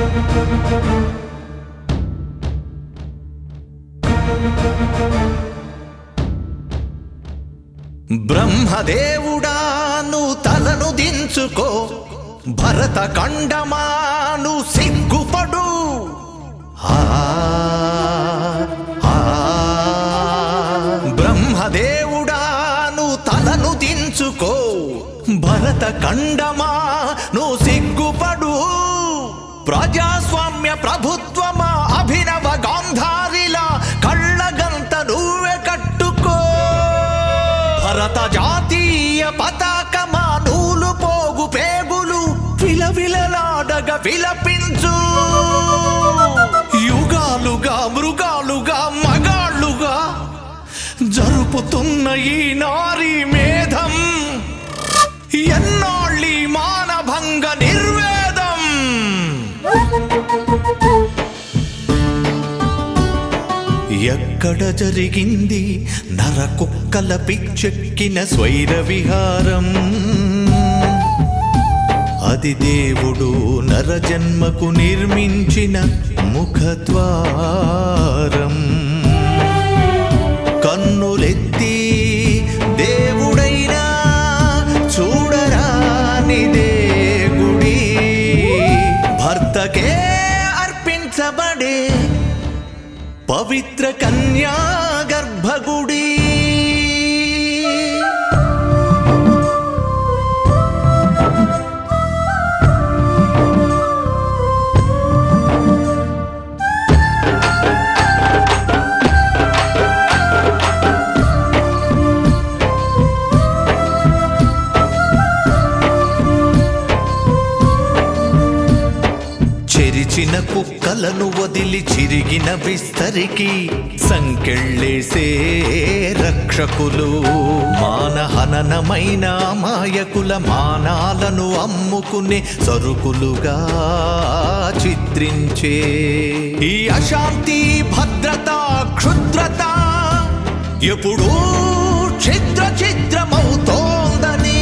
బ్రహ్మదేవుడా నువ్వు తలను దించుకో భరత కండమాను సిగ్గుపడు ఆ, ఆ, బ్రహ్మదేవుడా నువ్వు తలను దించుకో భరత కండమా నువ్వు సిగ్గుపడు ప్రజాస్వామ్య ప్రభుత్వమా అభినవ గాంధారిలా కళ్ళగంత నువ్వే కట్టుకో భరత జాతీయ పతాకమా నూలు పోగు పేగులు విలవిలలాడగ విలపించు యుగాలుగా మృగాలుగా మగాళ్ళుగా జరుపుతున్న ఈ నారీ మేధం ఎన్నాళ్ళి మానభంగ నిర్వేదం ఎక్కడ జరిగింది నర కుక్కల పిచ్చెక్కిన స్వైర విహారం అది దేవుడు నర జన్మకు నిర్మించిన ముఖద్వారం కన్నులెత్తి దేవుడైనా చూడరానిదే గుడి భర్తకే అర్పించబడే పవిత్ర కన్యా గర్భగుడి చెరిచిన కుక్కలను వదిలి చిరిగిన విస్తరికి సంకెళ్ళేసే రక్షకులు మానహననమైన మాయకుల మానాలను అమ్ముకునే సరుకులుగా చిత్రించే ఈ అశాంతి భద్రత క్షుద్రత ఎప్పుడూ ఛిద్ర ఛిద్రమవుతోందని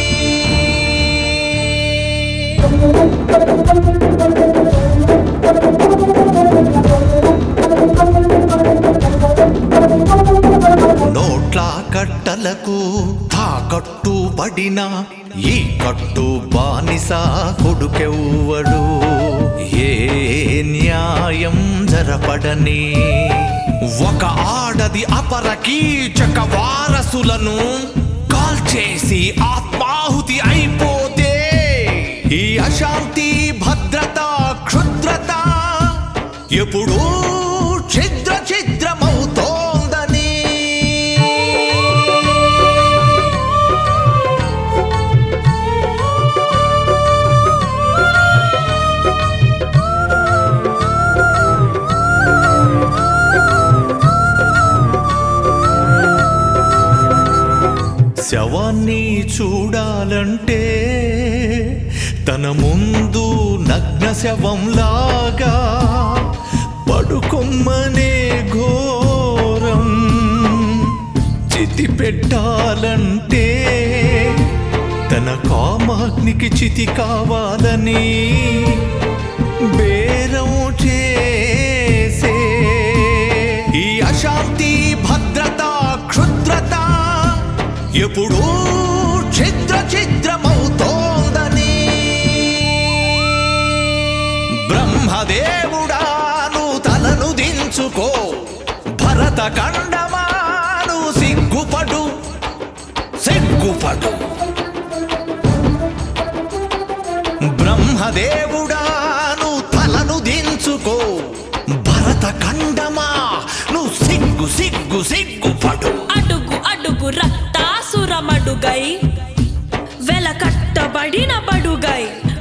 నోట్ల కట్టలకు తాకట్టు పడిన ఈ కట్టు బానిస కొడుకెవ్వడు ఏ న్యాయం జరపడని ఒక ఆడది అపర కీచక వారసులను కాల్చేసి ఆత్మాహుతి అయిపోతే ఈ అశాంతి భద్రత క్షుద్రత ఎప్పుడూ ఛిద్ర ఛిద్రమవుతోందని శవాన్ని చూడాలంటే తన ముందు నగ్న శవంలాగా పడుకొమ్మనే ఘోరం చితి పెట్టాలంటే తన కామాగ్నికి చితి కావాలని బేరం చేసే ఈ అశాంతి భద్రత క్షుద్రత ఎప్పుడూ ఛిద్ర ఛిద్రమవుతోందని బ్రహ్మదేవుడాను తలను దించుకో భరత కండమాను సిగ్గుపడు సిగ్గుపడు బ్రహ్మదేవుడాను తలను దించుకో భరత కండమా నువ్వు సిగ్గు సిగ్గు సిగ్గుపడు అడుగు అడుగు రక్తాసురమడుగై వెల కట్టబడిన బడుగై